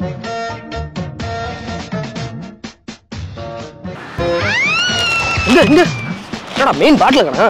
இங்க இங்க என்னடா மெயின் பாட்டில் கடா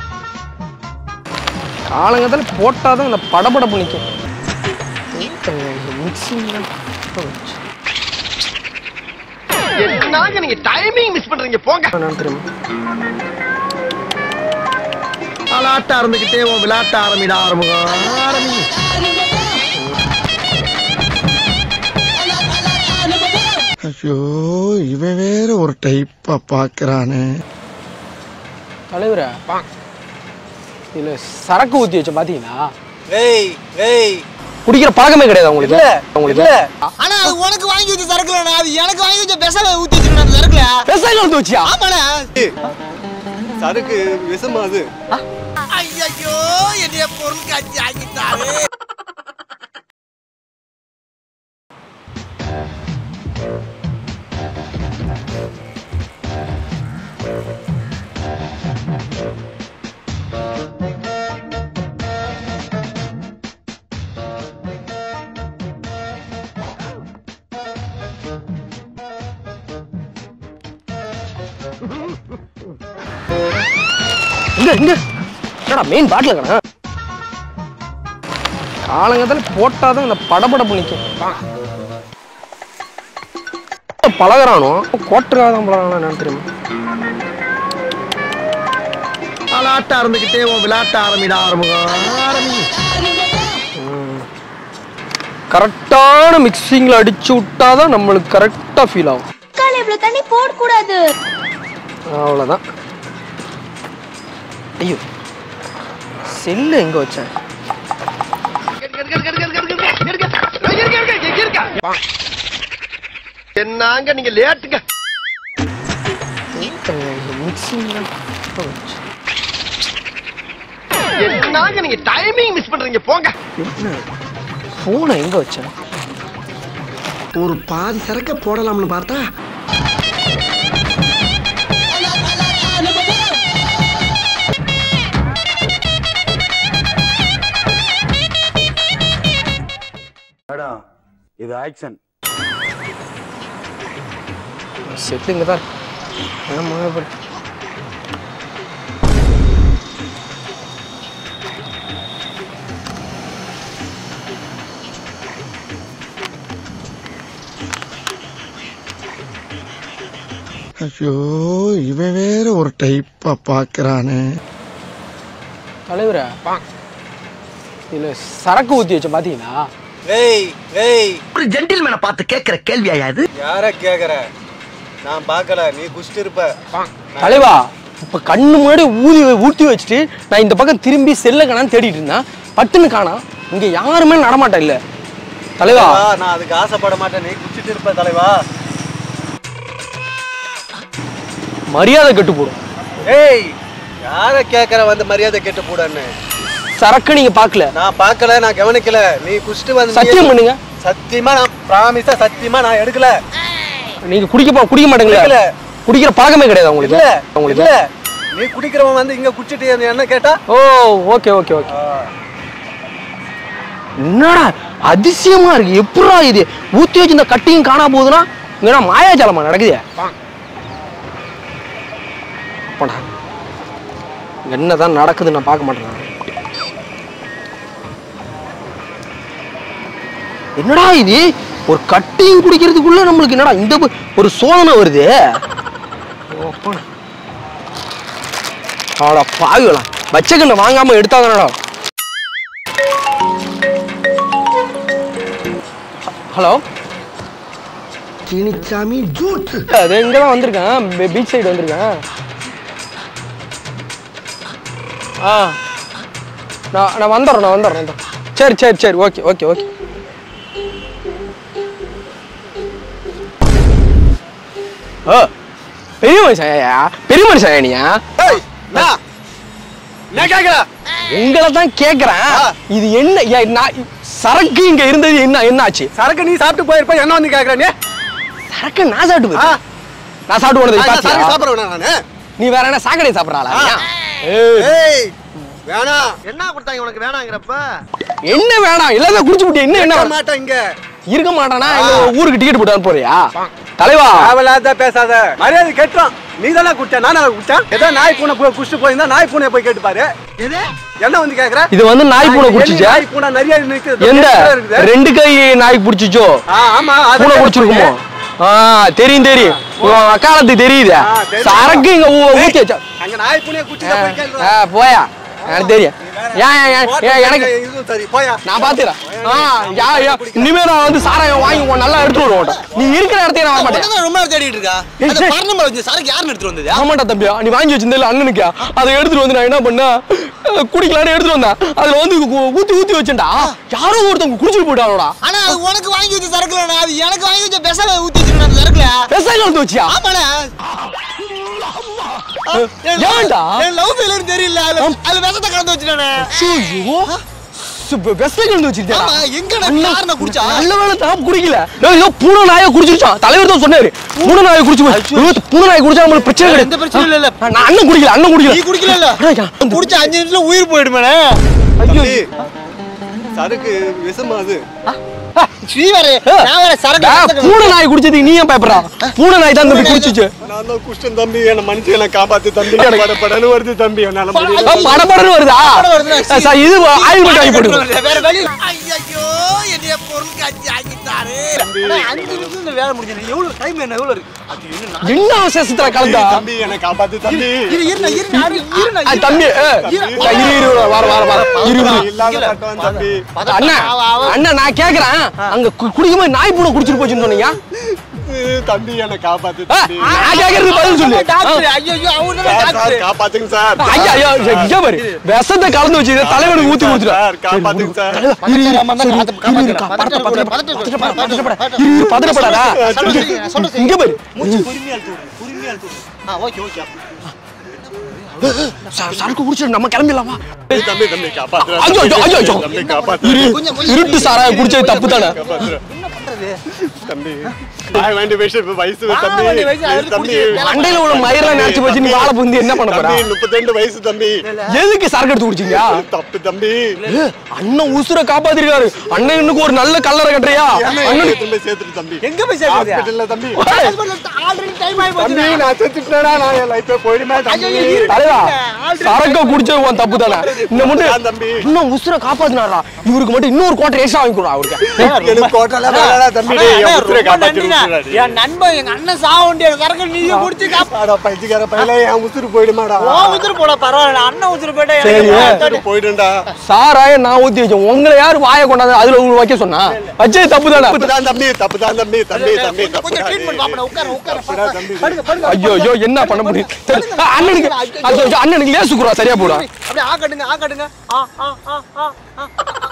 காலங்கத்தில் போட்டாதான் இந்த படபடப்பு நிற்கும் மிக்சிங் என்னங்க நீங்க டைமிங் மிஸ் பண்றீங்க போங்க நான் தெரியுமா விளாட்ட இருந்துகிட்டே உன் விளையாட்ட ஆரம்பிட ஆரம்பிக்கும் ஆரம்பி ஐயோ இவன் வேற ஒரு டைப்பா பாக்குறானே தலைவரா இதுல சரக்கு ஊத்தி வச்ச பாத்தீங்களா ஏய் ஏய் குடிக்கிற பழக்கமே கிடையாது உங்களுக்கு உங்களுக்கு ஆனா அது உனக்கு வாங்கி வச்ச சரக்குலண்ணா அது எனக்கு வாங்கி வச்ச பெசல ஊத்தி வச்சிருக்கேன் அந்த சரக்குல விவசாயம் வந்து வச்சியா ஆமாண்ணா சரக்கு விஷமா அது ஐயோ என்னைய பொருள் காட்சி ஆக்கிட்டாரு இங்க இங்க என்னடா மெயின் பாட்டில் கடா காலங்கத்தில் போட்டாதான் இந்த படபடப்பு நிற்கும் பழகிறானோ கோட்டுக்காதான் பழகிறானோ என்னன்னு தெரியுமா விளாட்ட இருந்துகிட்டே உன் விளையாட்ட ஆரம்பிட ஆரம்பிக்கும் ஆரம்பி கரெக்டான மிக்சிங்கில் அடிச்சு விட்டாதான் நம்மளுக்கு கரெக்டாக ஃபீல் ஆகும் கால இவ்வளவு தண்ணி போடக்கூடாது அவ்வளோதான் ஐயோ செல்லு எங்கே வச்சேன் என்னங்க நீங்க லேட்டுங்க மிக்சிங்கில் என்னங்க நீங்க டைமிங் மிஸ் பண்றீங்க போங்க என்ன ஃபோனை எங்கே வச்சேன் ஒரு பாதி சரக்க போடலாம்னு பார்த்தா மேடம் இது ஆக்ஷன் செட்டு இங்கே தான் ஆமாம் எப்படி ஐயோ இவன் வேற ஒரு டைப்பா பாக்குறானே தலைவரா இதில் சரக்கு ஊற்றி வச்ச பார்த்தீங்களா ஏய் ஏய் ஒரு ஜென்டில்மேனை பார்த்து கேட்கிற கேள்வியா இது யார கேக்குற நான் பார்க்கல நீ குஷ்டு இருப்ப தலைவா இப்ப கண்ணு முன்னாடி ஊதி ஊட்டி வச்சுட்டு நான் இந்த பக்கம் திரும்பி செல்ல காணான்னு தேடிட்டு இருந்தேன் பட்டுன்னு காணா இங்க யாருமே நடமாட்டா இல்ல தலைவா ஆ, நான் அதுக்கு ஆசைப்பட மாட்டேன் நீ குச்சிட்டு இருப்ப தலைவா மரியாதை கெட்டு போடும் ஏய் யார கேக்குற வந்து மரியாதை கேட்டு போடன்னு சரக்கு நீங்க பார்க்கல நான் பார்க்கல நான் கவனிக்கல நீ குஷ்டு வந்து சத்தியம் பண்ணுங்க சத்தியமா நான் பிராமிஸா சத்தியமா நான் எடுக்கல நீங்க குடிக்க போ- குடிக்க மாட்டீங்களா குடிக்கல. குடிக்கிற பழக்கமே கிடையாது உங்களுக்கு இல்ல உங்களுக்கு இல்ல நீ குடிக்கிறவன் வந்து இங்க குடிச்சிட்டு என்ன- என்ன கேட்டா ஓ ஓகே ஓகே ஓகே என்னடா அதிசயமா இருக்கு எப்படா இது ஊத்தி வச்சு இந்த கட்டியும் காணா போகுதுன்னா இங்கன்னா மாயாஜாலமா நடக்குது போடா என்னதான் நடக்குது நான் பார்க்க மாட்டேன் என்னடா இது ஒரு கட்டியும் குடிக்கிறதுக்குள்ள நம்மளுக்கு என்னடா இந்த ப- ஒரு சோதனை வருது ஓ, போடா. ஆடா பாவிகளா வச்சக்கண்ணை வாங்காம எடுத்தாதானடா ஹலோ சீனிச்சாமி ஜூட் அது இங்க தான் வந்திருக்கேன் பீச் சைடு வந்திருக்கேன் ஆ நான் நான் வந்துடுறேன் நான் வந்துடுறேன் வந்துடுறேன். சரி சரி சரி ஓகே ஓகே ஓகே ஓ பெரிய மனுஷன் பெரிய மனுஷன் நீயா என்ன கேக்குற உங்களை தான் கேக்குறேன் இது என்ன ஏ, நான் சரக்கு இங்க இருந்தது என்ன என்ன ஆச்சு சரக்கு நீ சாப்பிட்டு போயிருப்ப என்ன வந்து கேக்குற நீ சரக்கு நான் சாப்பிட்டு ஆ. போயிட்டேன். நான் சாப்பிட்டு போனது நான் பாத்தியா? சரக்கு சாப்பிடுவேன் நானு நீ வேற என்ன சாக்கடை சாப்பிடறாளா ஆ. ஏய், ஏய் வேணாம் என்ன கொடுத்தாங்க உனக்கு வேணாங்கிறப்ப என்ன வேணாம் எல்லாத்தையும் குடிச்சு விட்டு என்ன என்ன கேட்க வேணாம்? மாட்டேன் இங்க இருக்க மாட்டானா எங்க ஊருக்கு டிக்கெட் போட்டு போறியா தலைவா தேவையில்லாத பேசாத மரியாதை கெட்டோம் நீ தானே குடிச்ச நானே குடிச்சேன் ஏதோ நாய் பூனை போய் குடிச்சிட்டு போயிருந்தா நாய் பூனை போய் கேட்டு பாரு எது என்ன வந்து கேக்குற இது வந்து நாய் பூனை எலி, குடிச்சிச்சா நாய் பூனை நிறைய நிக்குது எந்த இருக்குது. ரெண்டு கை நாய்க்கு பிடிச்சிச்சோ ஆ, ஆமா அது பூனை குடிச்சிருக்குமோ ஆ தெரியும் தெரியும் உன் அக்காலத்துக்கு தெரியுது ஆ, தெரியும். சரக்கு இங்க ஊ- ஊத்தி வச்சா அங்க நாய் பூனையை குடிச்சிட்டு போய் கேளுடா. ஆ, போயா எனக்கு தெரியும் ஏன் ஏன், ஏன், ஏன் எனக்கு இதுவும் சரி போயா நான் பாத்துறேன் ஆ யா யா இனிமே நான் வந்து சாராயம் வாங்கி உன் நல்லா எடுத்து வருவோம் நீ இருக்கிற இடத்தையும் நான் வர மாட்டேன் உடனே ரொம்ப நேரம் தேடிட்டு இருக்கா அந்த ஏய், பரணமலை வச்சு சரக்கு யாருன்னு எடுத்துட்டு வந்தது ஆமாண்டா தம்பியா நீ வாங்கி வச்சிருந்தல அண்ணனுக்கு அதை எடுத்துட்டு வந்து நான் என்ன பண்ணேன் அஹ், குடிக்கலான்னு எடுத்துட்டு வந்தேன் அதுல வந்து ஊ- ஊத்தி ஊத்தி வச்சேன்டா யாரோ ஒருத்தவங்க குடிச்சிட்டு போயிட்டாங்களோடா ஆனா அது உனக்கு வாங்கி வச்ச சரக்கு இல்லைண்ணா அது எனக்கு வாங்கி வச்ச பெசல ஊத்தி வச்சிருக்கேன் அந்த சரக்குல விவசாயம் கலந்து வச்சியா ஆமாண்ணா ஏன்டா? என் லவ் ஃபெயிலியர் தெரியல அதுல அதுல விஷத்தை கலந்து வச்சிட்டானே ஐயோ விவசாயம் கலந்து வச்சிருக்கியா ஆமா எங்கடா யாருண்ணா குடிச்சா நல்ல வேலை தான் குடிக்கல ஏய், ஏதோ பூனை நாயை குடிச்சிருச்சான் தலைவர் தான் சொன்னாரு பூனை நாயை குடிச்சு போய் ஐயோ, பூனை நாயை குடிச்சா நம்மளுக்கு பிரச்சனை கிடையாது எந்த பிரச்சனையும் இல்ல நான் அண்ணன் குடிக்கல அண்ணன் குடிக்கல நீ குடிக்கல இல்ல அடா, யா. குடிச்ச அஞ்சு நிமிஷத்துல உயிர் போயிடுமே தம்பி, சரக்கு விஷமா அது ஸ்ரீ வேற நான் வேற சரக்கு ஆ, விஷத்தை பூனை நாய் குடிச்சதுக்கு நீ ஏன் பயப்படுறா பூனை நாய் தான் தம்பி குடிச்சிச்சு நான் தான் குஷ்டன் தம்பி என்ன மனுஷன் என்ன காப்பாத்து தம்பி படப்படன்னு வருது தம்பி என்னால முடியல ஆ, படபடன்னு வருதா படபடன்னு வருதுடா. ஆ, சார், இது ஆயில் மட்டும் வாங்கி போடுங்க வேற வழி ஐயோ என்னைய பொருள் காட்சி ஆக்கிட்டாரு அஞ்சு நிமிஷம் இந்த வேலை முடிஞ்சது எவ்வளவு டைம் என்ன எவ்வளவு இருக்கு அது என்ன என்ன அவசரத்துல கலந்தா தம்பி என்ன காப்பாத்து தம்பி இரு இரு நான் இரு நான் இரு நான் ஆ, தம்பி ஏ, இரு இரு இரு, வர வர வர இரு இரு. இல்லாத கட்டுவான் தம்பி அண்ணா அண்ணா நான் கேக்குறேன் அங்க கு- குடிக்கும்போது நாய் பூனை குடிச்சிட்டு போச்சுன்னு சொன்னீங்க தம்பி என்ன காப்பாத்து ஆ, தம்பி நான் கேக்குறது பதில் சொல்லு டாக்டர் ஐயோ ஐயோ அவரு சார், சார், டாக்டர் காப்பாத்துங்க சார் ஐயா ஐயா இங்க பாரு விஷத்தை கலந்து வச்சு இதை தலைவனுக்கு ஊத்தி கொடுத்துட்டா சார் காப்பாத்துங்க சார் பதறப்படாதா இங்க பாரு ஓகே ஓகே ச- சரக்கு குடிச்சிட்டு நம்ம கிளம்பிடலாமா தம்பி தம்பி காப்பாத்து ஐயோ, ஐயோ, ஐயோ, ஐயோ. தம்பி காப்பாத்து இரு இருட்டு சாராய குடிச்சது தப்பு தானே காப்பாத்து தம்பி வாய் வேண்டிய வயசு இப்ப வயசு தம்பி வேண்டிய வயசு, அது தம்பி குடிச்சு மண்டையில உள்ள மயிரெல்லாம் நினைச்சு போச்சு நீ வாழை புந்து என்ன பண்ண போற தம்பி முப்பத்தி வயசு தம்பி எதுக்கு சரக்கு எடுத்து குடிச்சீங்க தப்பு தம்பி ஏ, அண்ணன் உசுர காப்பாத்திருக்காரு அண்ணன் இன்னுக்கு ஒரு நல்ல கல்லறை கட்டுறியா அண்ணன் அண்ணனுக்கு திரும்ப சேர்த்துட்டு தம்பி எங்க போய் சேர்க்கறது ஹாஸ்பிட்டல்ல தம்பி ஆல்ரெடி டைம் ஆயி தம்பி போச்சு நான் செத்துட்டேனா நான் என் லைஃபே போயிடுமே தம்பி ஐயோ, இரு. தலைவா சரக்க குடிச்சது உன் தப்பு தானே இந்த மட்டும் அதான் தம்பி. இன்னும் உசுர காப்பாத்தினாரா இவருக்கு மட்டும் இன்னொரு கோட்டை ரேஷா வாங்கி கொடுறா அவருக்கு எனக்கு கோட்டல வேலைடா தம்பி அண்ணா, என் அண்ணா, உசுரை ரொம்ப காப்பாத்தி நன்றிண்ணா. விட்டுறாடி. என் நண்பன் எங்க அண்ணன் சாக வேண்டிய சரக்கு நீயும் குடிச்சு காப்பா அட பைத்தியக்கார பையல என் உசுரு போயிடுமாடா ஓ உதிர் போட பரவாயில்ல அண்ணன் உதிர் போயிட்டா சரி. எனக்கு உசுரு போயிடும்டா சாராய நான் ஊத்தி வச்சேன் உங்களை யாரு வாயை கொண்டாந்து அதுல உங்களுக்கு வைக்க சொன்னா வச்சது தப்பு தானே தப்புதான் தம்பி தப்புதான் தம்பி தம்பி தம்பி கொஞ்சம் கொஞ்சம் ட்ரீட்மெண்ட் பாப்பா உட்கார உட்கார தப்புடா தம்பி படுங்க படுங்க ஐயோ ஐயோ என்ன பண்ண முடியும் சரி, ஆ, அண்ணனுக்கு ஐயோ, ஐயோ, அண்ணனுக்கு லேசு குறா சரியா போடா அப்படியே ஆ கட்டுங்க ஆ கட்டுங்க ஆ ஆ ஆ ஆ ஆ.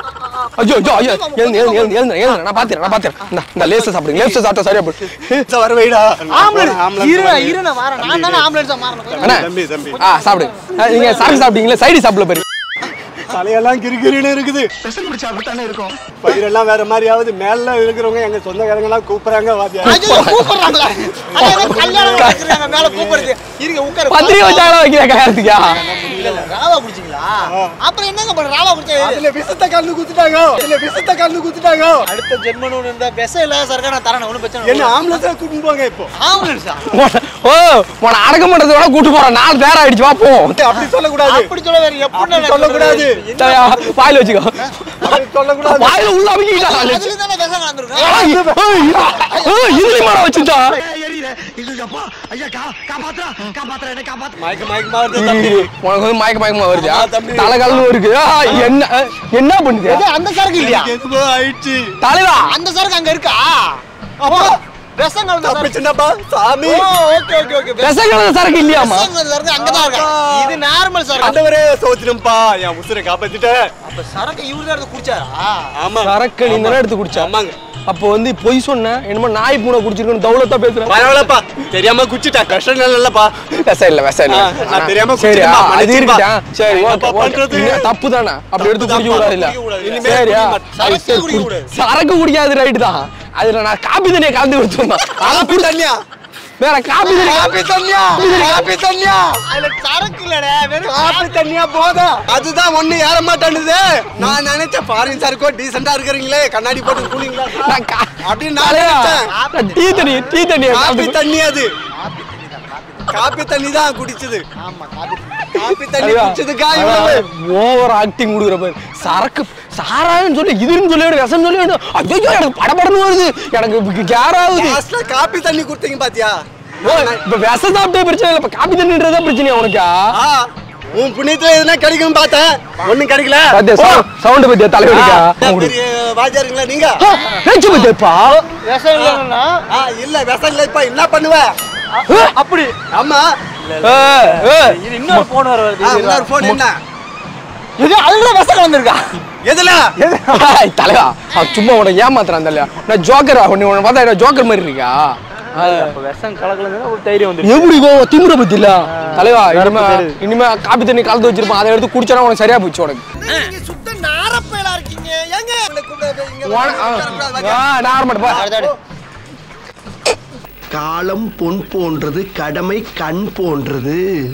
ஐயோ ஐயோ ஐயோ எழுந்து எழுந்து எழுந்து எழுந்து எழுந்து நான் பாத்துறேன் நான் பாத்துறேன் இந்த இந்த லேச சாப்பிடுங்க லேச சாப்பிட்டா சரியா போடு வர வைடா ஆம்புலன்ஸ் இரு இரு நான் வரேன் நான் தானே ஆம்புலன்ஸா மாறணும் கொஞ்சம். அண்ணா தம்பி தம்பி ஆ சாப்பிடு ஆ, நீங்க சரக்கு சாப்பிட்டீங்களா சைடு சாப்பிடல பாரு தலையெல்லாம் கிறுகிறுன்னு இருக்குது பெசல் பிடிச்சா அப்படித்தானே இருக்கும் பயிரெல்லாம் வேற மாதிரி ஆகுது மேல இருக்கிறவங்க எங்க சொந்தக்காரங்க எல்லாம் கூப்பிடுறாங்க வாத்தியா ஐயோ கூப்பிடுறாங்களா அட ஏதோ கல்யாணம் வச்சிருக்காங்க மேல கூப்பிடுறது இருங்க உட்காரு பத்திரிக்கை வச்சாங்களா வைக்கிற கல்யாணத்துக்கா இல்ல இல்ல ராவா குடிச்சீங்களா அப்புறம் என்னங்க பண்ண ராவா குடிச்சா அதுல விஷத்தை கலந்து குத்துட்டாங்க அதுல விஷத்தை கலந்து குத்துட்டாங்க அடுத்த ஜென்மன் ஒன்று இருந்தா விஷம் இல்லாத சரக்கா நான் தரேன் ஒன்றும் பிரச்சனை என்ன ஆம்புலன்ஸா கூட்டிட்டு போங்க இப்போ ஆம்புலன்ஸா உன்னை- ஓ உன அடக்கம் பண்றது விட கூட்டு போறேன் நாலு நேரம் ஆயிடுச்சு வா போ அப்படி சொல்லக்கூடாது அப்படி சொல்ல வேற எப்படி அப்படி நான் சொல்லக்கூடாது. என்ன சரியா, வாயில வச்சுக்கோ அப்படி சொல்லக்கூடாது வாயில உள்ள அமைக்கிட்டா அதுல தானே விஷம் கலந்துருக்கும் இதுல வச்சுட்டா இல்லப்பா ஐயா கா- காப்பாத்துறா காப்பாத்துறா என்ன காப்பாத்து மயக்க மயக்கமா வருது தம்பி உனக்கு வந்து மயக்க மயக்கமா வருதா ஆ, தம்பி. தலைகள்னு இருக்கு ஆ, என்ன ஆ, என்ன பண்ணுது ஏய், அந்த சரக்கு இல்லையா எனக்கு எதுவோ ஆயிடுச்சு தலைவா அந்த சரக்கு அங்க இருக்கா அப்போ விஷம் கலந்த தப்பி சரக்கு சின்னப்பா சாமி ஓ ஓகே ஓகே ஓகே விசகலந்த சரக்கு இல்லையாமா விஷம் கலந்த சரக்கு அங்கதான் இருக்கா இது நார்மல் சரக்கு ஆண்டவரே சோத்திரம்பா என் உசுரை காப்பாத்திட்டேன் அப்ப சரக்கு இவரு தான் எடுத்து குடிச்சாரா ஆமா சரக்கு நீ தானே எடுத்து குடிச்சா ஆமாங்க அப்போ வந்து பொய் சொன்ன என்னமோ நாய் பூனை குடிச்சிருக்கணும் தௌலத்தா பேசுறேன் பரவாயில்லப்பா தெரியாம குச்சிட்டேன் கஷ்டம் இல்லப்பா விஷம் இல்ல விஷம் இல்ல ஆ, நான் தெரியாம சரி குடிச்சிட்டேன்பா, அது மன்னிச்சிடுப்பா. இருக்கட்டும் சரி என்னப்பா ஓகே பண்றது? ஓகே தப்பு தானே அப்படி எடுத்து குடிக்க தப்புதான்ப்பா, கூடாது இல்ல குடிக்க கூடாது. இனிமே சரியா குடிக்க மாட்டேன். அது சரி, குடிக்க கூடாது. சரக்கு குடிக்காது ரைட்டு தான் அதுல நான் காப்பி தண்ணியை கலந்து கொடுத்துருந்தேன் அதை காப்பி குடி தண்ணியா வேற காப்பி தண்ணி காப்பி தண்ணியா காப்பி தண்ணியா அதுல சரக்கு இல்லடா வெறும் காப்பி தண்ணியா போதும் அதுதான் ஒண்ணு ஏற மாட்டேன்னுது நான் நினைச்சேன் ஃபாரின் சரக்கோ டீசெண்டா இருக்கிறீங்களே கண்ணாடி போட்டு கூலிங்களா நான் கா- அப்படின்னு நான் தலைவா, நினைச்சேன் நான் டீ தண்ணி டீ தண்ணி காப்பி தண்ணி அது காப்பி தண்ணி தான் குடிச்சது ஆமா காப்பி காப்பி தண்ணி குடிச்சதுக்கா இவ்வளவு ஓவர் ஆக்டிங் கொடுக்குற பாரு சரக்கு சாரான்னு சொல்லி இதுன்னு சொல்லி ரசம் சொல்லி ஐயோ எனக்கு படபடன்னு வருது எனக்கு கேர் ஆகுது லாஸ்ட்ல காப்பி தண்ணி கொடுத்தீங்க பாத்தியா ஓ, இப்ப விஷம் சாப்பிட்டே பிரச்சனை இல்லை இப்ப காப்பி தண்ணின்றதா பிரச்சனையா உனக்கா ஆ, உன் புண்ணியத்துல எதுனா கிடைக்கும் பார்த்தேன் ஒண்ணும் கிடைக்கல பாத்தியா சவுண்ட் பத்தியா தலைவலிக்கா ஆ, பெரிய வாஜாருங்களா நீங்க பேச்சு பத்தியாப்பா விஷம் இல்லைன்னா ஆ, இல்ல விஷம் இல்ல இப்ப என்ன பண்ணுவ அப்படி ஆமா இது இன்னொரு போன் வர வருது ஆ, இன்னொரு போன் என்ன இது அதுல விஷம் வந்திருக்கா எதுல தலைவா அவன் சும்மா உனக்கு ஏமாத்துறான் தலையா நான் ஜோக்கரா உன்னை உன்னை பார்த்தா என்ன ஜோக்கர் மாதிரி இருக்கா அப்ப விஷம் கலக்கலன்னு ஒரு தைரியம் வந்துருச்சு எப்படி கோவம் திமுற பத்தி இல்ல தலைவா இனிமே தெரியுது. இனிமே காப்பி தண்ணி கலந்து வச்சிருப்பான் அதை எடுத்து குடிச்சா உனக்கு சரியா போச்சு உனக்கு நீங்க சுத்த நாரப்பயலா இருக்கீங்க ஏங்க உங்களை கூப்பிட இங்க உன- ஆ, உட்காரக்கூடாது, வாங்க. ஆ, நான் ஆரம்பிட்டேன் காலம் பொன் போன்றது கடமை கண் போன்றது